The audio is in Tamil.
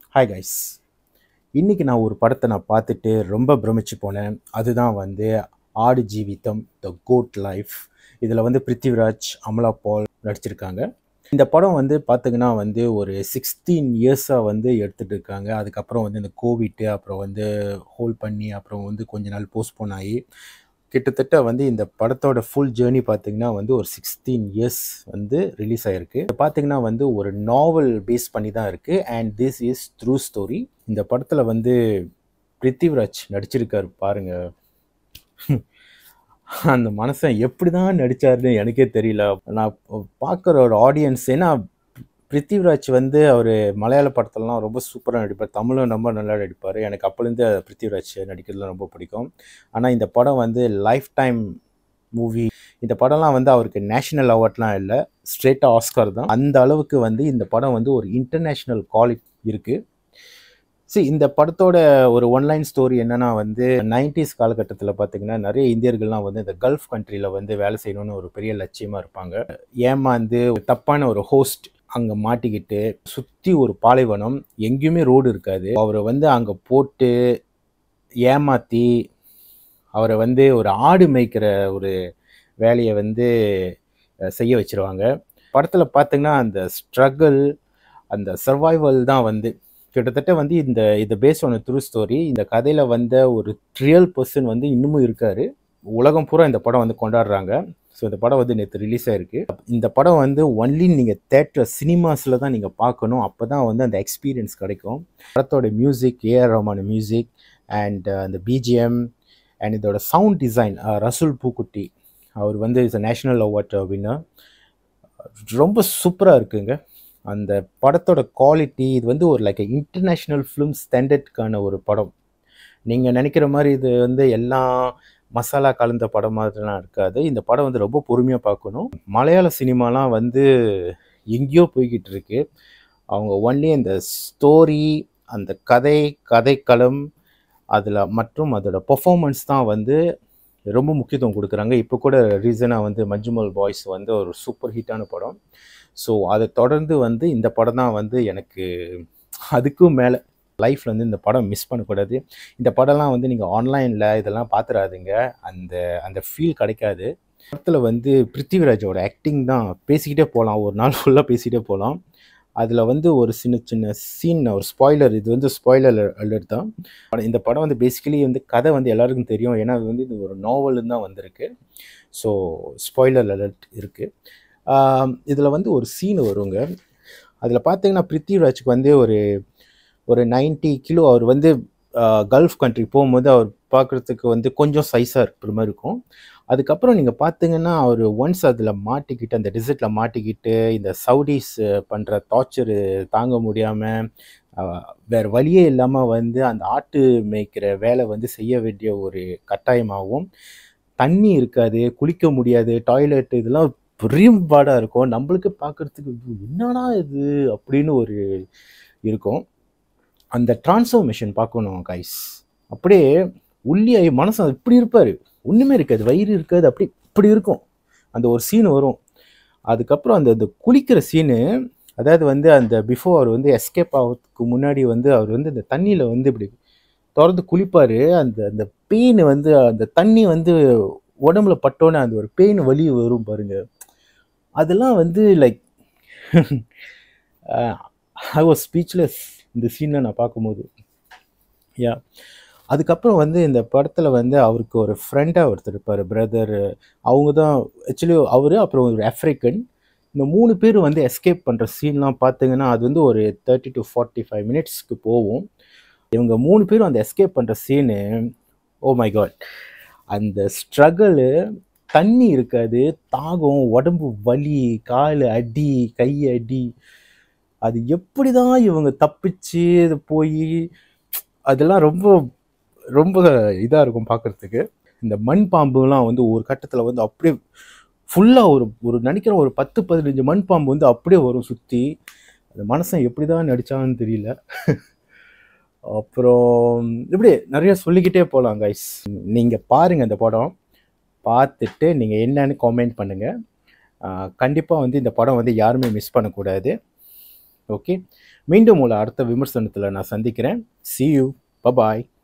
ஹாய் கைஸ் இன்னைக்கு நான் ஒரு படத்தை நான் பார்த்துட்டு ரொம்ப பிரமிச்சு போனேன் அதுதான் வந்து ஆடு ஜீவிதம் த கோட் லைஃப் இதில் வந்து பிருத்திவிராஜ் அமலா பால் நடிச்சிருக்காங்க இந்த படம் வந்து பார்த்திங்கன்னா வந்து ஒரு சிக்ஸ்டீன் இயர்ஸாக வந்து எடுத்துகிட்டு இருக்காங்க அதுக்கப்புறம் வந்து இந்த கோவிட்டு அப்புறம் வந்து ஹோல்ட் பண்ணி அப்புறம் வந்து கொஞ்ச நாள் போஸ்ட்போன் ஆகி கிட்டத்தட்ட வந்து இந்த படத்தோட ஃபுல் ஜேர்னி பார்த்தீங்கன்னா வந்து ஒரு சிக்ஸ்டீன் இயர்ஸ் வந்து ரிலீஸ் ஆயிருக்கு இது பார்த்தீங்கன்னா வந்து ஒரு நாவல் பேஸ் பண்ணி தான் இருக்கு and this is true story இந்த படத்தில் வந்து பிருத்திவிராஜ் நடிச்சிருக்காரு பாருங்க அந்த மனுஷன் எப்படி தான் நடிச்சாருன்னு எனக்கே தெரியல நான் பார்க்குற ஒரு ஆடியன்ஸ் ஏன்னா பிருத்திவிராஜ் வந்து அவர் மலையாள படத்துலலாம் ரொம்ப சூப்பராக நடிப்பார் தமிழும் ரொம்ப நல்லா நடிப்பார் எனக்கு அப்போலேருந்து பிருத்திவிராஜ் நடிக்கிறதுலாம் ரொம்ப பிடிக்கும் ஆனால் இந்த படம் வந்து லைஃப் டைம் மூவி இந்த படம்லாம் வந்து அவருக்கு நேஷனல் அவார்ட்லாம் இல்லை ஸ்ட்ரெயிட்டாக ஆஸ்கார் தான் அந்த அளவுக்கு வந்து இந்த படம் வந்து ஒரு இன்டர்நேஷ்னல் குவாலிட்டி இருக்குது சரி இந்த படத்தோட ஒரு ஒன்லைன் ஸ்டோரி என்னன்னா வந்து நைன்டிஸ் காலகட்டத்தில் பார்த்தீங்கன்னா நிறைய இந்தியர்கள்லாம் வந்து இந்த கல்ஃப் கண்ட்ரியில் வந்து வேலை செய்யணும்னு ஒரு பெரிய லட்சியமாக இருப்பாங்க ஏமாந்து ஒரு தப்பான ஒரு ஹோஸ்ட் அங்கே மாட்டிக்கிட்டு சுற்றி ஒரு பாலைவனம் எங்கேயுமே ரோடு இருக்காது அவரை வந்து அங்கே போட்டு ஏமாற்றி அவரை வந்து ஒரு ஆடு மேய்க்கிற ஒரு வேலையை வந்து அஹ், செய்ய வச்சிருவாங்க படத்தில் பார்த்தீங்கன்னா அந்த ஸ்ட்ரகிள் அந்த சர்வைவல் தான் வந்து கிட்டத்தட்ட வந்து இந்த இது பேஸ் ஆன த்ரூ ஸ்டோரி இந்த கதையில் வந்த ஒரு ரியல் பர்சன் வந்து இன்னமும் இருக்காரு உலகம் பூரா இந்த படம் வந்து கொண்டாடுறாங்க ஸோ இந்த படம் வந்து நேற்று ரிலீஸ் ஆயிருக்கு இந்த படம் வந்து ஒன்லி நீங்கள் தேட்டர் சினிமாஸில் தான் நீங்கள் பார்க்கணும் அப்போ தான் வந்து அந்த எக்ஸ்பீரியன்ஸ் கிடைக்கும் படத்தோட music A R Rahman music and அந்த பிஜிஎம் அண்ட் இதோட சவுண்ட் டிசைன் ரசூல் பூக்குட்டி அவர் வந்து இஸ் நேஷனல் அவார்ட் வின்னர் ரொம்ப சூப்பராக இருக்குங்க அந்த படத்தோட குவாலிட்டி இது வந்து ஒரு லைக் இன்டர்நேஷ்னல் ஃபிலிம் ஸ்டாண்டர்ட்கான ஒரு படம் நீங்கள் நினைக்கிற மாதிரி இது வந்து எல்லாம் மசாலா கலந்த படம் மாதிரிலாம் இருக்காது இந்த படம் வந்து ரொம்ப பொறுமையாக பார்க்கணும் மலையாள சினிமாலாம் வந்து எங்கேயோ போய்கிட்டு இருக்கு அவங்க ஒன்லி அந்த ஸ்டோரி அந்த கதை கதைக்களம் அதில் மற்றும் அதோட பெர்ஃபார்மன்ஸ் தான் வந்து ரொம்ப முக்கியத்துவம் கொடுக்குறாங்க இப்போ கூட ரீசனாக வந்து மஞ்சுமல் பாய்ஸ் வந்து ஒரு சூப்பர் ஹிட்டான படம் ஸோ அதை தொடர்ந்து வந்து இந்த படம் தான் வந்து எனக்கு அதுக்கும் மேலே லைஃப்பில் வந்து இந்த படம் மிஸ் பண்ணக்கூடாது இந்த படம்லாம் வந்து நீங்கள் ஆன்லைனில் இதெல்லாம் பார்த்துடாதீங்க அந்த அந்த ஃபீல் கிடைக்காது படத்தில் வந்து பிருத்திவிராஜோட ஆக்டிங் தான் பேசிக்கிட்டே போகலாம் ஒரு நாள் ஃபுல்லாக பேசிக்கிட்டே போகலாம் அதில் வந்து ஒரு சின்ன சின்ன சீன் ஒரு ஸ்பாய்லர் இது வந்து ஸ்பாய்லர் அலர்ட் தான் படம் இந்த படம் வந்து பேசிக்கலி வந்து கதை வந்து எல்லாருக்கும் தெரியும் ஏன்னா அது வந்து இது ஒரு நாவலுன்னு தான் வந்திருக்கு ஸோ ஸ்பாய்லர் அலர்ட் இருக்குது இதில் வந்து ஒரு சீன் வருங்க அதில் பார்த்தீங்கன்னா பிருத்திவிராஜுக்கு வந்து ஒரு ஒரு 90 கிலோ அவர் வந்து கல்ஃப் கண்ட்ரி போகும்போது அவர் பார்க்குறதுக்கு வந்து கொஞ்சம் சைஸாக இருக்கிற மாதிரி இருக்கும் அதுக்கப்புறம் நீங்கள் பார்த்தீங்கன்னா அவர் ஒன்ஸ் அதில் மாட்டிக்கிட்டு அந்த டிசர்ட்டில் மாட்டிக்கிட்டு இந்த சவுடிஸ் பண்ணுற டார்ச்சரு தாங்க முடியாமல் வேறு வழியே இல்லாமல் வந்து அந்த ஆட்டு மேய்க்கிற வேலை வந்து செய்ய வேண்டிய ஒரு கட்டாயமாகவும் தண்ணி இருக்காது குளிக்க முடியாது டாய்லெட் இதெல்லாம் பெரியம்பாடாக இருக்கும் நம்மளுக்கு பார்க்குறதுக்கு என்னடா இது அப்படின்னு ஒரு இருக்கும் அந்த டிரான்ஸ்ஃபர்மேஷன் பார்க்கணும் கைஸ் அப்படியே உள்ளியாகி மனசு இப்படி இருப்பார் ஒன்றுமே இருக்காது வயிறு இருக்காது அப்படி இப்படி இருக்கும் அந்த ஒரு சீன் வரும் அதுக்கப்புறம் அந்த அந்த குளிக்கிற சீனு அதாவது வந்து அந்த பிஃபோர் அவர் வந்து எஸ்கேப் ஆகிறதுக்கு முன்னாடி வந்து அவர் வந்து அந்த தண்ணியில் வந்து இப்படி திறந்து குளிப்பார் அந்த அந்த பெயின் வந்து அந்த தண்ணி வந்து உடம்புல பட்டோன்னே அந்த ஒரு பெயின் வலி வரும் பாருங்க அதெல்லாம் வந்து லைக் ஐ வாஸ் ஸ்பீச்லெஸ் இந்த சீனை நான் பார்க்கும்போது யா அதுக்கப்புறம் வந்து இந்த படத்தில் வந்து அவருக்கு ஒரு ஃப்ரெண்டாக ஒருத்தர் இருப்பார் பிரதர் அவங்க தான் ஆக்சுவலி அவர் அப்புறம் ஒரு ஆஃப்ரிக்கன் இந்த மூணு பேர் வந்து எஸ்கேப் பண்ணுற சீன்லாம் பார்த்தீங்கன்னா அது வந்து ஒரு தேர்ட்டி டு ஃபார்ட்டி ஃபைவ் மினிட்ஸ்க்கு போகும் இவங்க மூணு பேரும் அந்த எஸ்கேப் பண்ணுற சீனு ஓ மை காட் அந்த ஸ்ட்ரகிளு தண்ணி இருக்காது தாகம் உடம்பு வலி கால் அடி கை அடி அது எப்படி தான் இவங்க தப்பிச்சு இது போய் அதெல்லாம் ரொம்ப ரொம்ப இதாக இருக்கும் பார்க்குறதுக்கு இந்த மண் பாம்புலாம் வந்து ஒரு கட்டத்தில் வந்து அப்படியே ஃபுல்லாக ஒரு ஒரு நினைக்கிற ஒரு பத்து பதினஞ்சு மண் பாம்பு வந்து அப்படியே வரும் சுற்றி அந்த மனுஷன் எப்படி தான் நடித்தான்னு தெரியல அப்புறம் இப்படி நிறைய சொல்லிக்கிட்டே போகலாம் கைஸ் நீங்கள் பாருங்கள் இந்த படம் பார்த்துட்டு நீங்கள் என்னன்னு காமெண்ட் பண்ணுங்கள் கண்டிப்பாக வந்து இந்த படம் வந்து யாருமே மிஸ் பண்ணக்கூடாது ஓகே மீண்டும் உங்களை அடுத்த விமர்சனத்தில் நான் சந்திக்கிறேன் see you bye பாய்